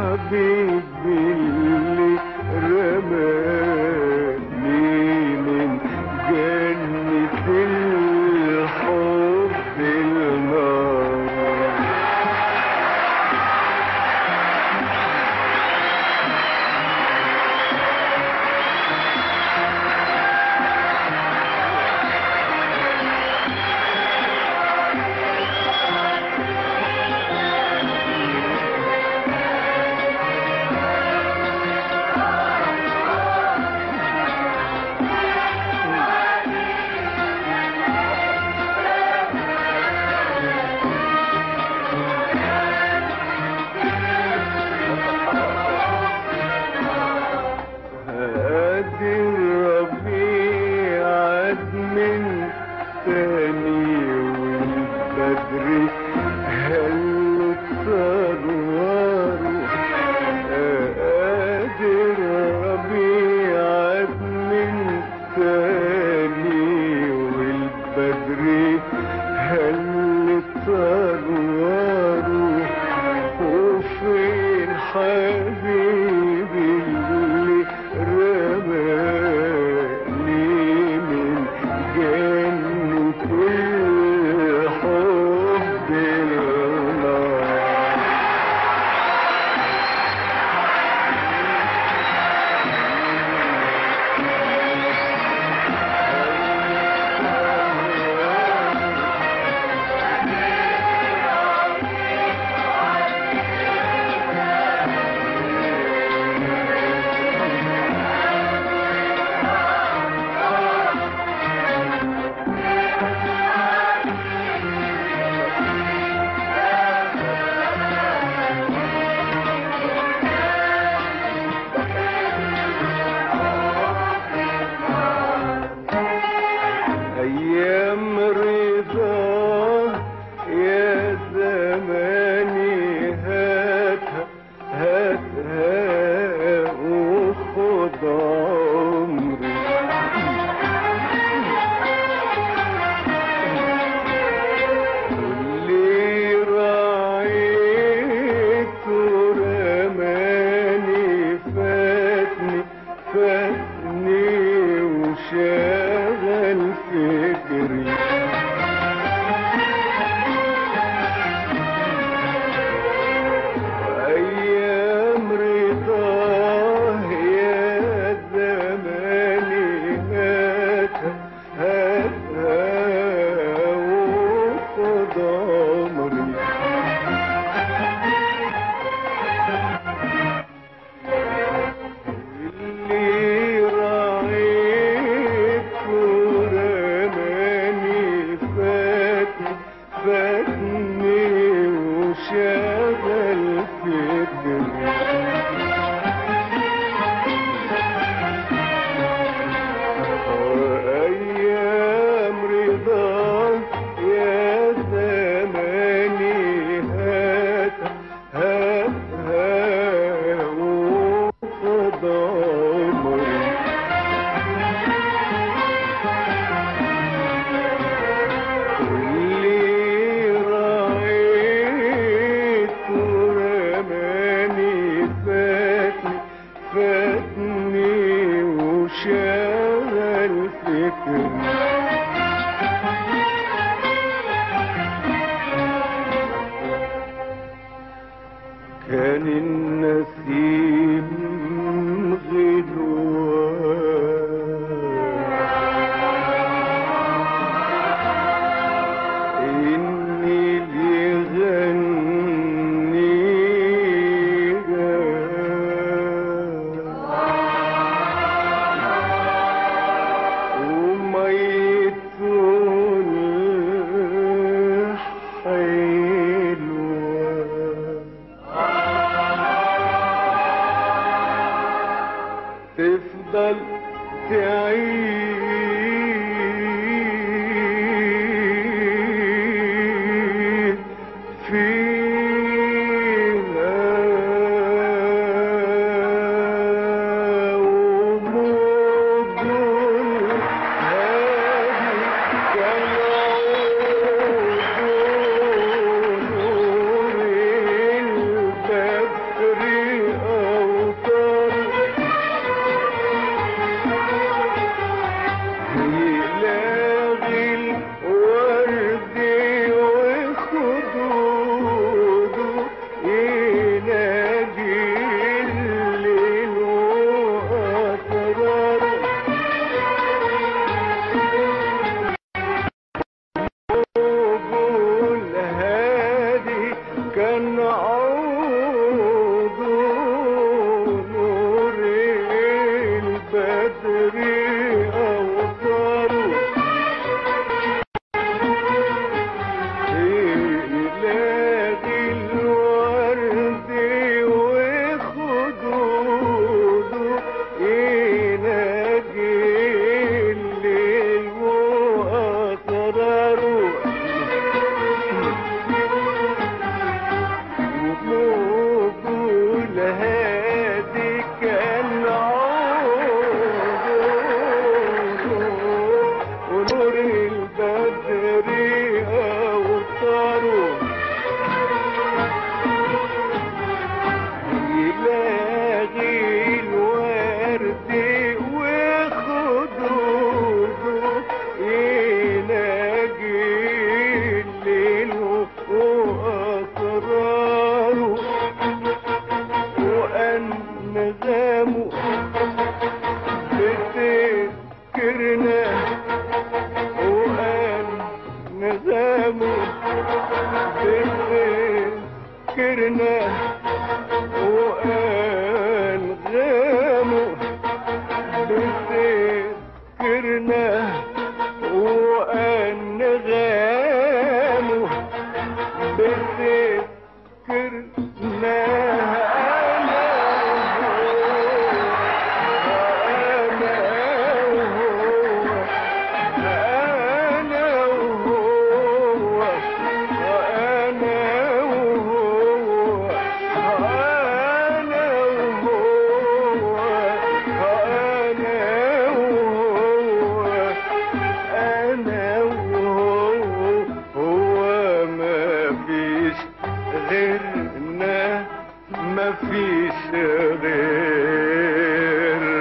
حبيبي اللي رماني من جنة الحب النار هادي الربيع عاد من تاني والبدر هل تصوره هادي الربيع عاد من تاني والبدر هل تصوره وفين حبيبي اللي رماني من جنة الحب النار أيام رضا يا زماني هاتها هاتها وخد عمري اللي راعيت رماني فاتني فاتني وشغل فكري أيام رضاه يا زماني هاتها هاتها وخد عمري اللي راعيت رماني فاتني فاتني وشغل فكري أيام رضا يا زماني هات هات وخد عمري واللي راعيت رماني فاتني فاتني وشغل فكري كان النسيم غلوان إني لغني وميت الحلوة تفضل تعيش فينا ومدن هذه كالعود نور البدر مفيش غيرنا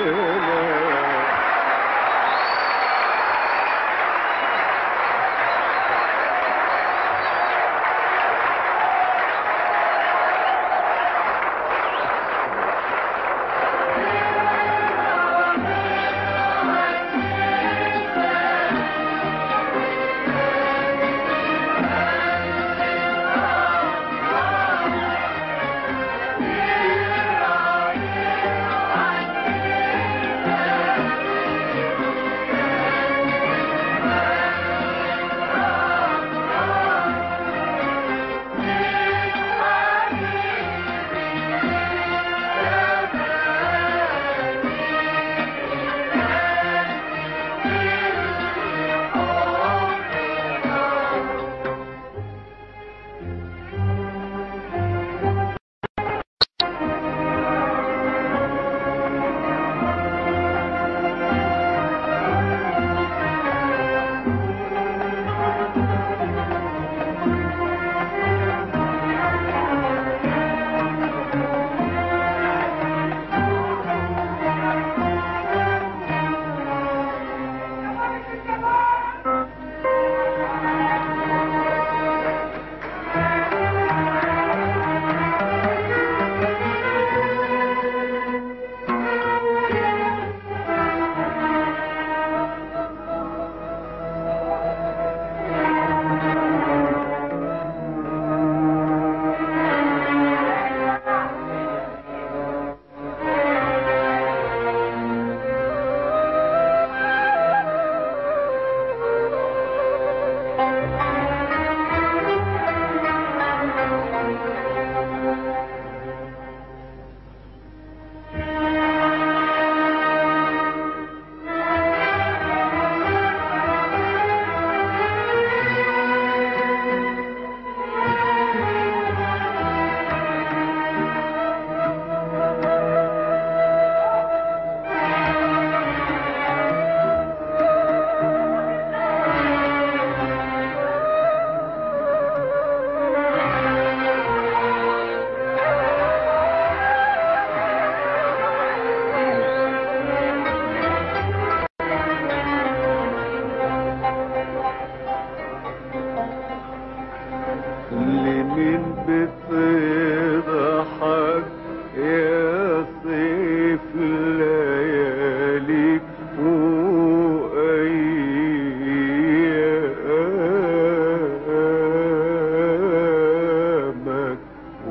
لمين بتضحك يا صيف لياليك وأيامك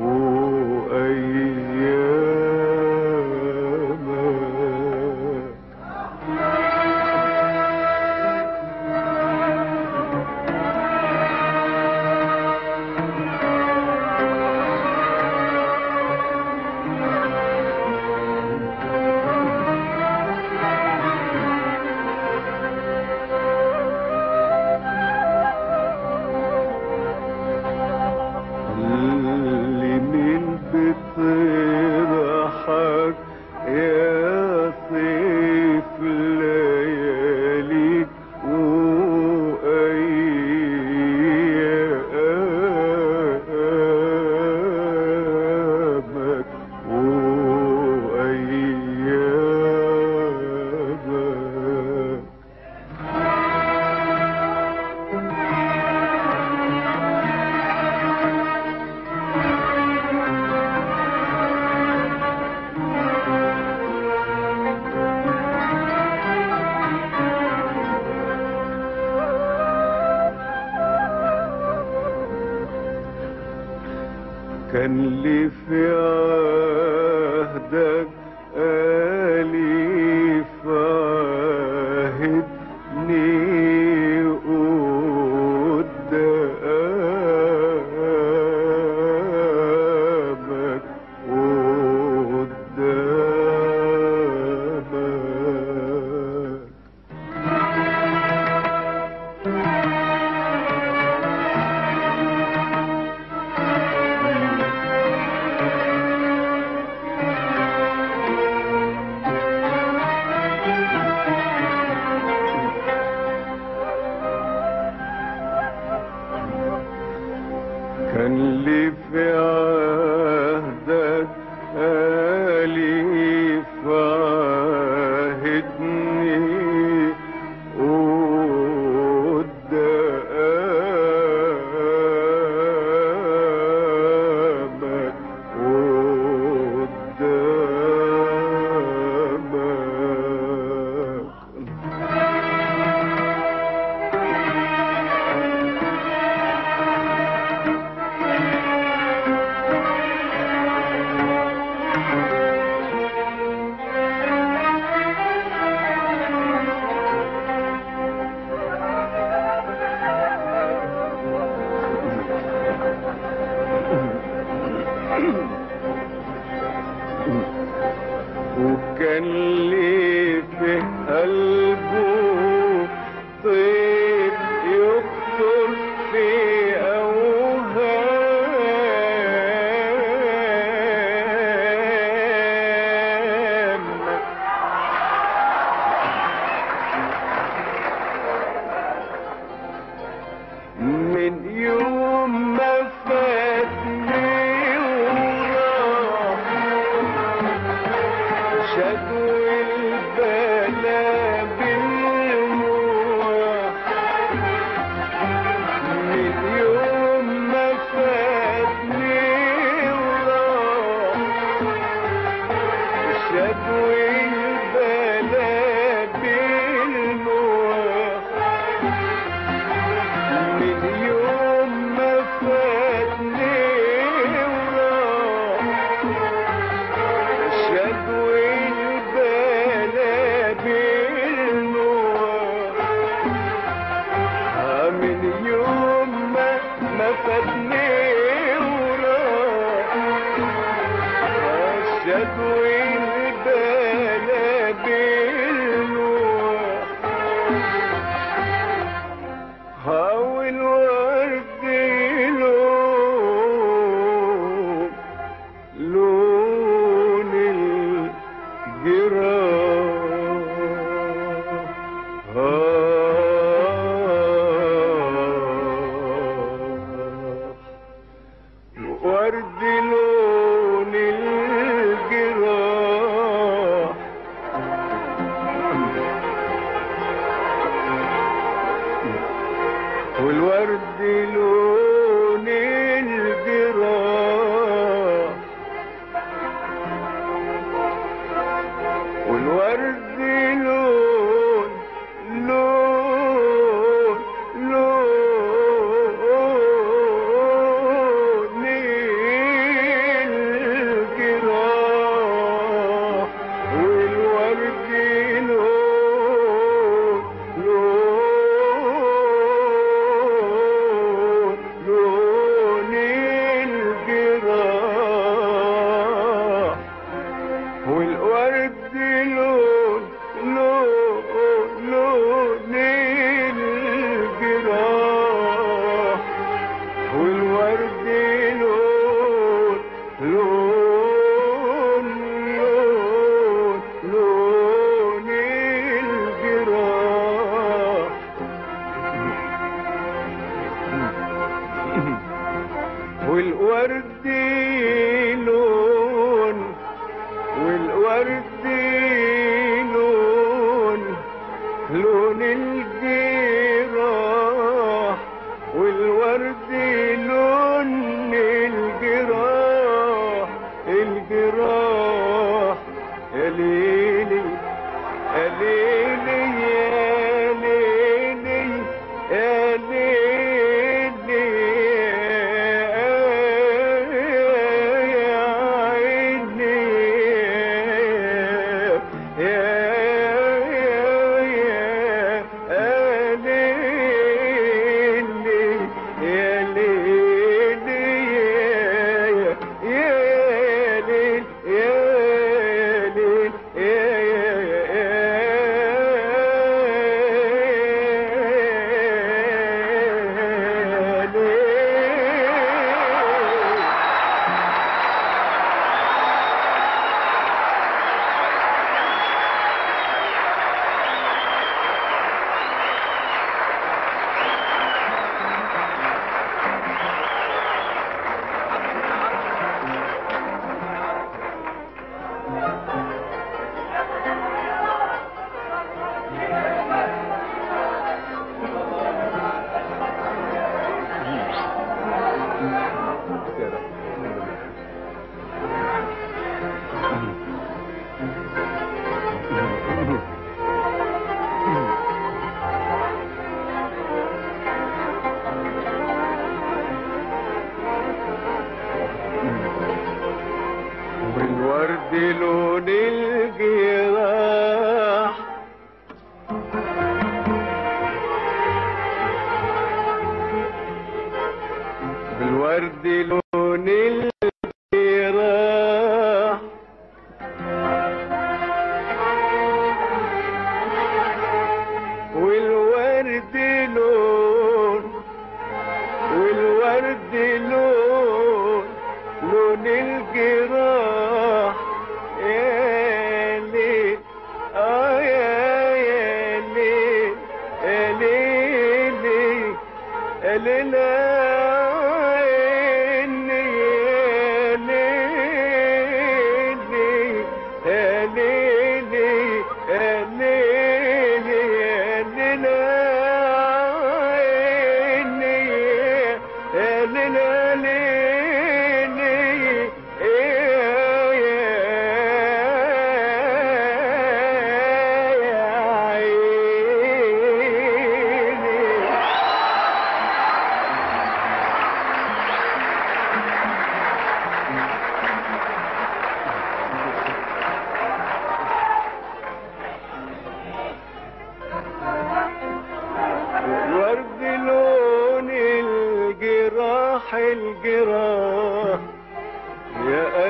وأيامك لمين بتضحك يا صيف لياليك وأيامك وأيامك كان لي في عهدك أليف عهدني قدامك قدامك وكان لي في قلبه طيب يخطر في أوهام من يوم ما فاتني وراح شدوا البلا بالموح من يوم ما فاتني وراح شدوا البلا بالموح من يوم ما فاتني وراح شدوا البلا بالنور من يوم ما ما فاتني وراح شدوا البلا بالنور هاو الورد لون لون الجراح ورد لون الجراح والورد لون الجراح والورد لون لون لون الجراح والورد لون لون لون الجراح والورد لون لون لون الجراح والورد لون لون لون لون الجراح والورد لون والورد لون لون الجراح والورد لون الجراح الجراح يا ليلي يا ليلي يا ليلي يا ليلي يا عيني يا ليلي يا ليلي يا ليل يا ليل يا ليل بالورد لون الجراح بالورد لون الجراح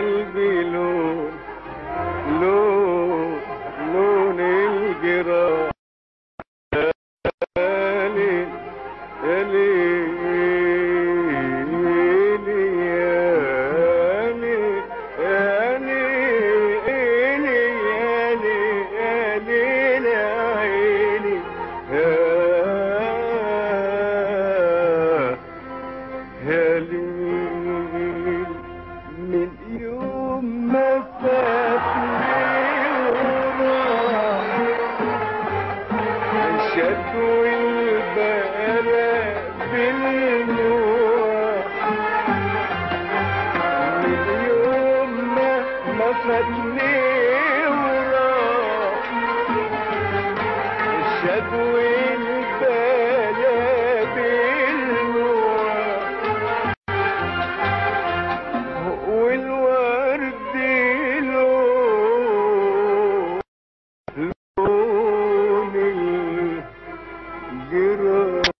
قلبي لون لون لون الجراح يا ليل يا ليل يا ليل يا ليل يا ليل يا عيني يا يا ليل من يوم ما فاتني وراح شدوا البقرة بالنور من يوم ما ما فاتني وراح شدوا البقرة بالنور والورد لون لون الجراح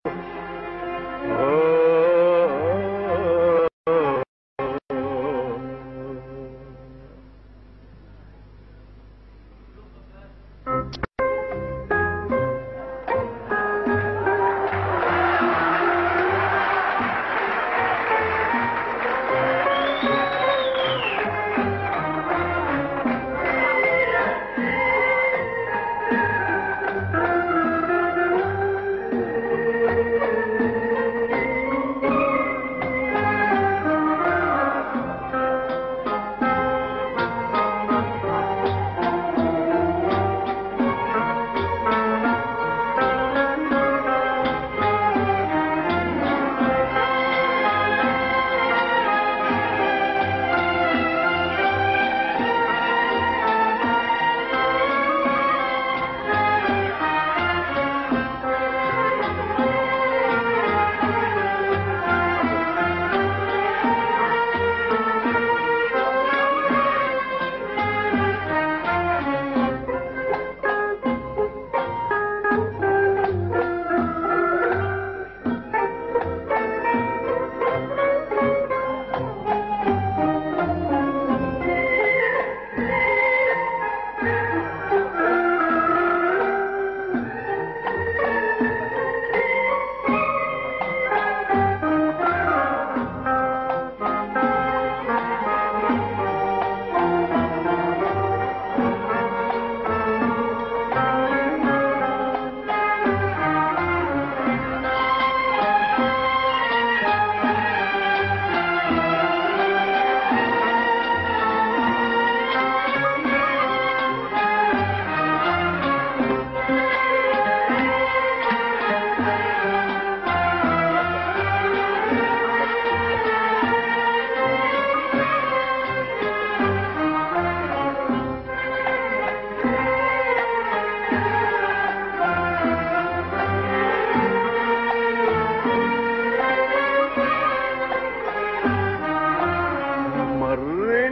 مر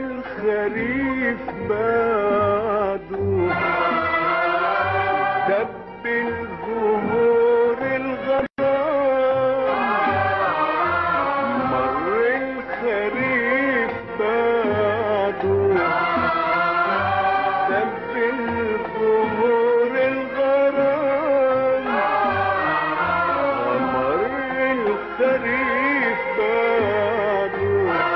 الخريف بعده دب الزهور الغرام مر الخريف بعده دب الزهور الغرام مر الخريف بعده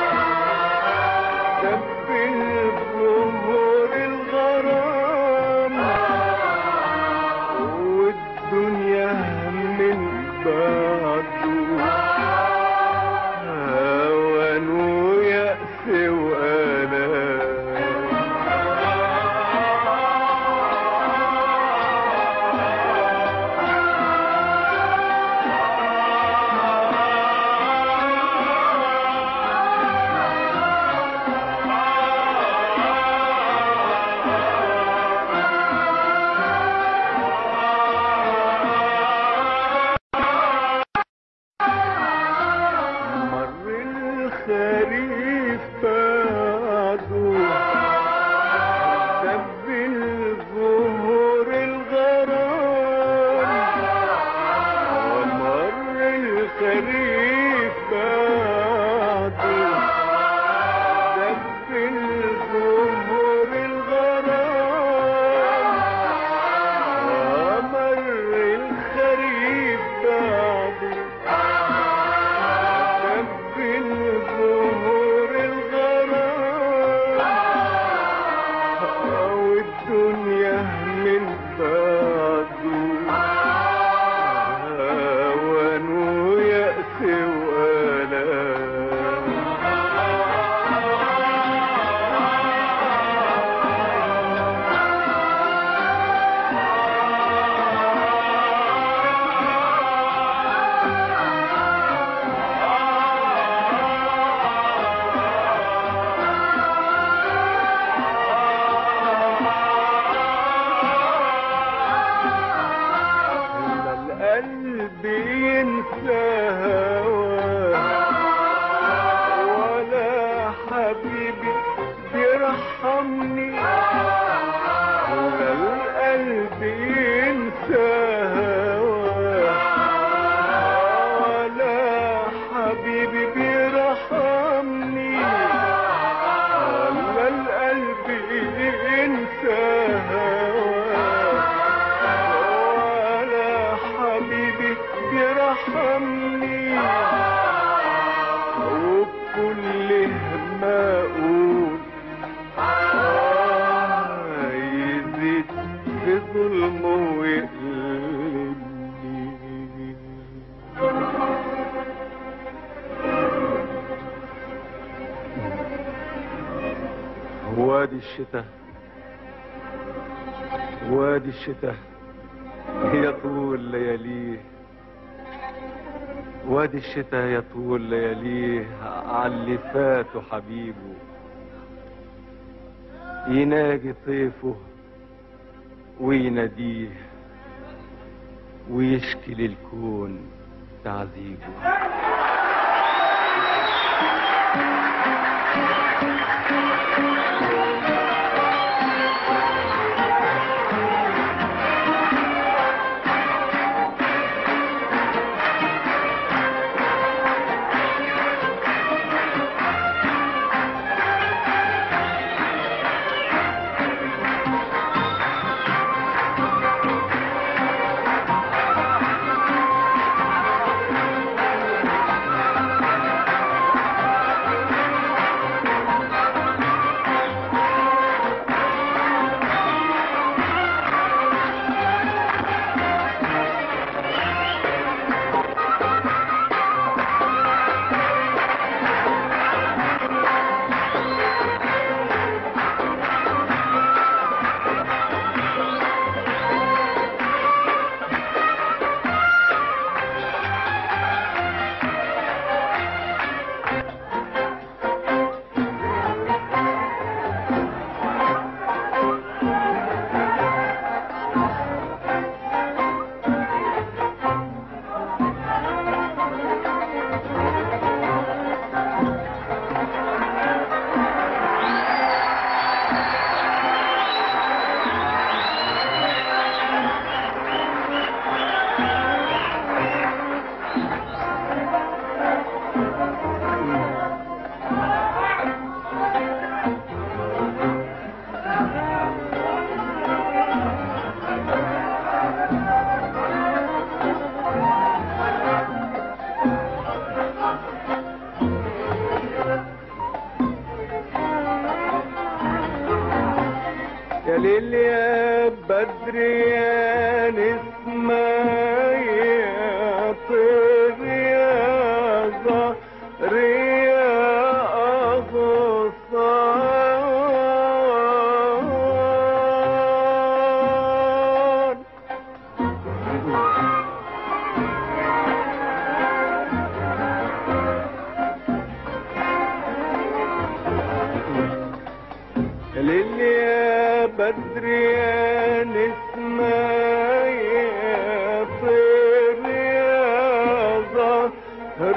دب الزهور الغرام بيرحمني ولا القلب ينسى هواه ولا حبيبي بيرحمني ولا القلب ينسى هواه ولا حبيبي بيرحمني وبكل ما اقول آه يزيد في ظلمه ويقلبني وادي الشتاء وادي الشتاء يطول لياليه وادي الشتاء يطول لياليه عاللي فاته حبيبه يناجي طيفه ويناديه ويشكي للكون تعذيبه يا ليل يا بدر يا نسمة يا طير يا زهر يا أغصان ليل يا بدر يا نسمة يا طير يا زهر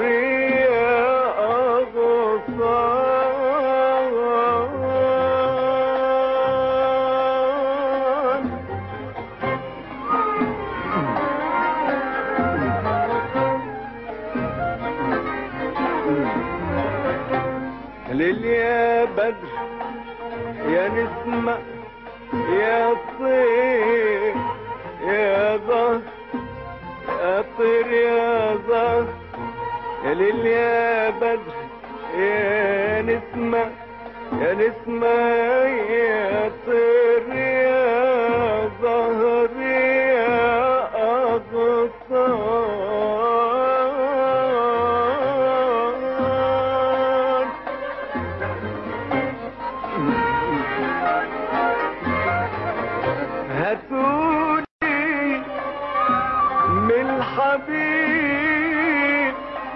يا أغصان ليل يا بدر يا نسمة يا طير يا ظهر يا طير يا ظهر يا ليل يا بدر يا نسمة يا نسمة يا طير يا ظهر يا أغصان هاتولي من الحبيب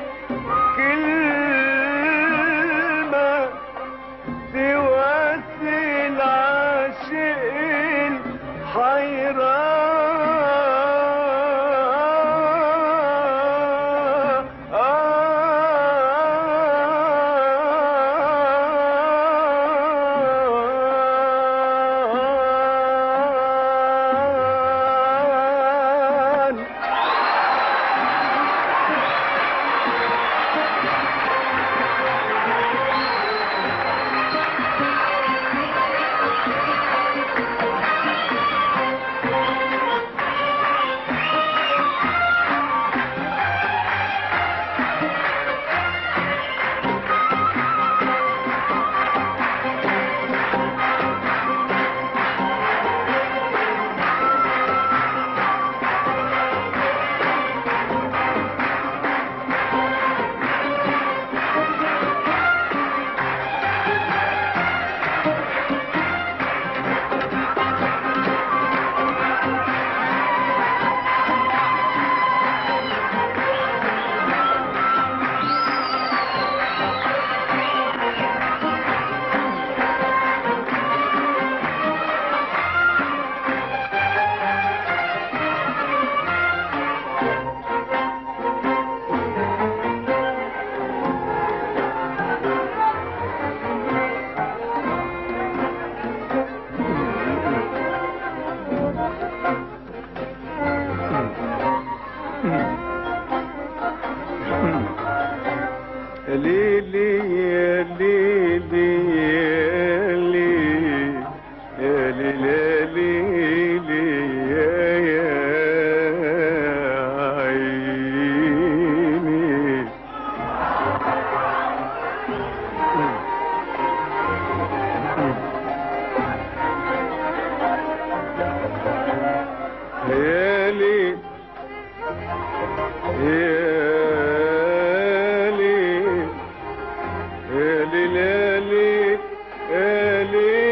كلمة تواسي العاشق الحيران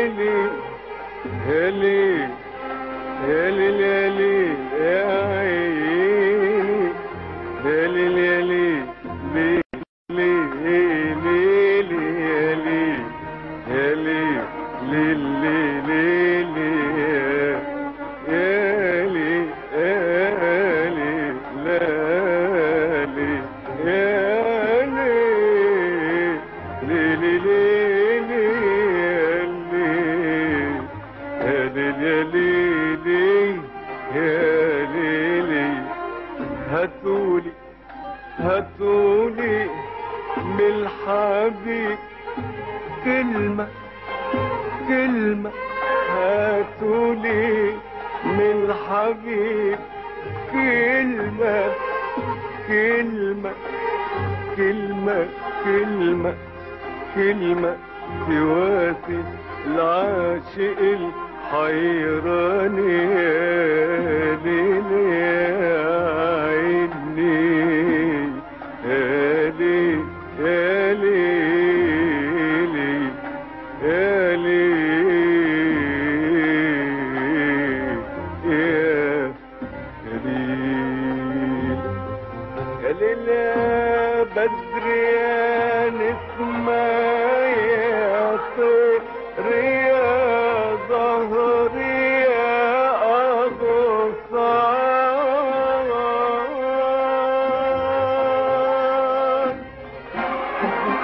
ليلي يا ليل يا ليل يا ليل يا عيني يا ليل يا ليل ليل ليل ليل يا ليل يا ليل ليل ليل ليل يا ليل يا ليل لا ليل يا ليل ليل ليل يا ليل يا ليل يا ليل يا ليل هاتولي هاتولي من الحبيب كلمة كلمة هاتولي من الحبيب كلمة كلمة كلمة كلمة كلمة تواسي العاشق الحيران يا ليل يا عيني يا ليل يا ليل يا ليل يا ليل يا ليل يا بدر يا نسمة يا طير يا ظهر يا أغصان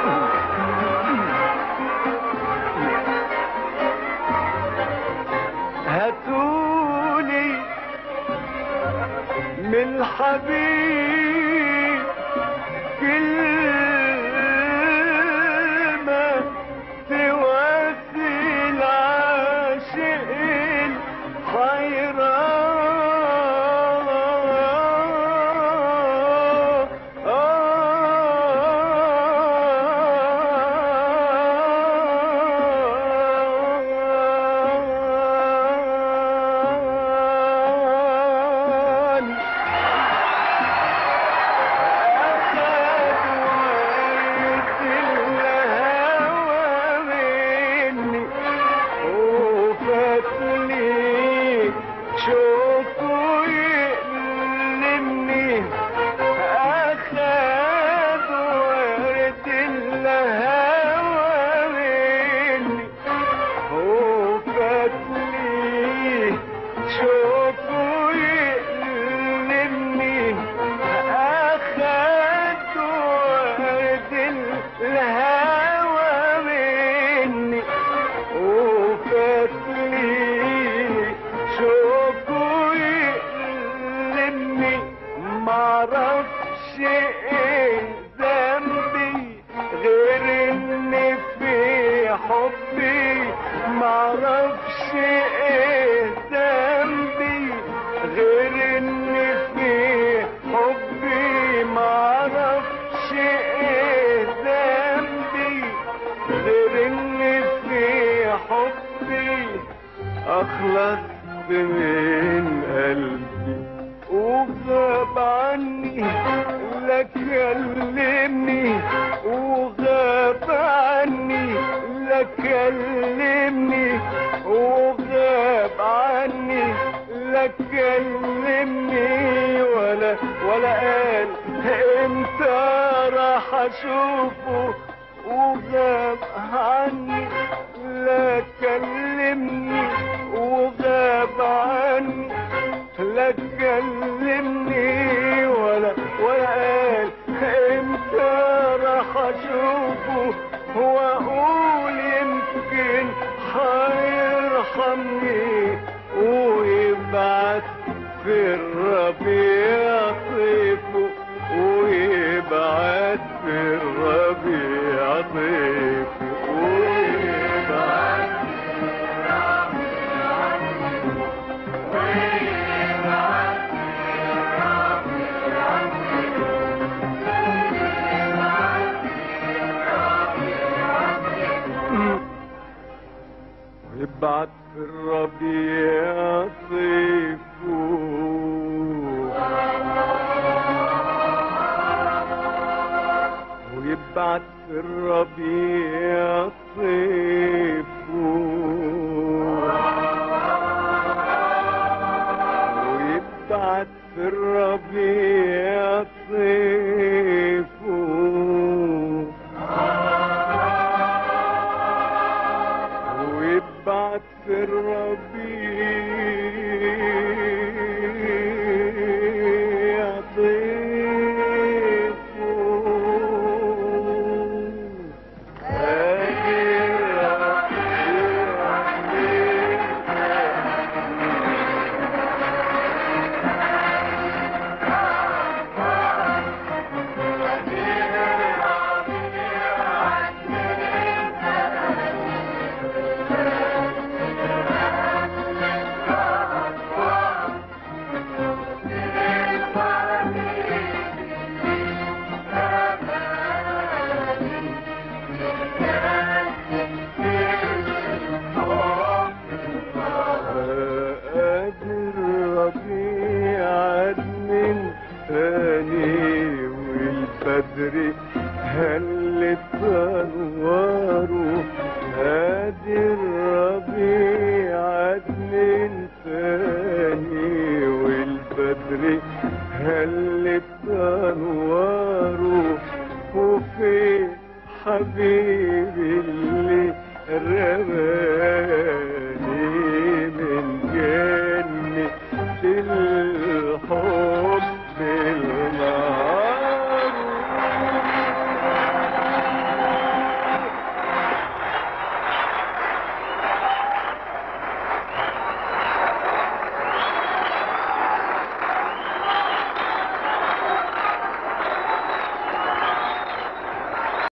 هاتولي من الحبيب كلمة تواسي العاشق الحيران شوفوا يألمني أخذ ورد الهوى مني وفتلي شوفوا يألمني أخذ ورد الهوى مني وفتلي شوفوا يألمني معرفش ايه ذنبي غير ان في حبي معرفش ايه ذنبي غير ان في حبي معرفش ايه ذنبي غير ان في حبي اخلص من قلبي وغاب عني لا كلمني وغاب عني لا كلمني وغاب عني لا كلمني ولا ولا قال امتى راح اشوفه وغاب عني لا كلمني وغاب عني لا كلمني ولا ولا قال امتى راح اشوفه واقول يمكن هيرحمني ويبعت في الربيع طيفه ويبعت في الربيع طيفه ويبعت ويبعت في الربيع طيفه ويبعت في الربيع طيفه طلعت في الربيع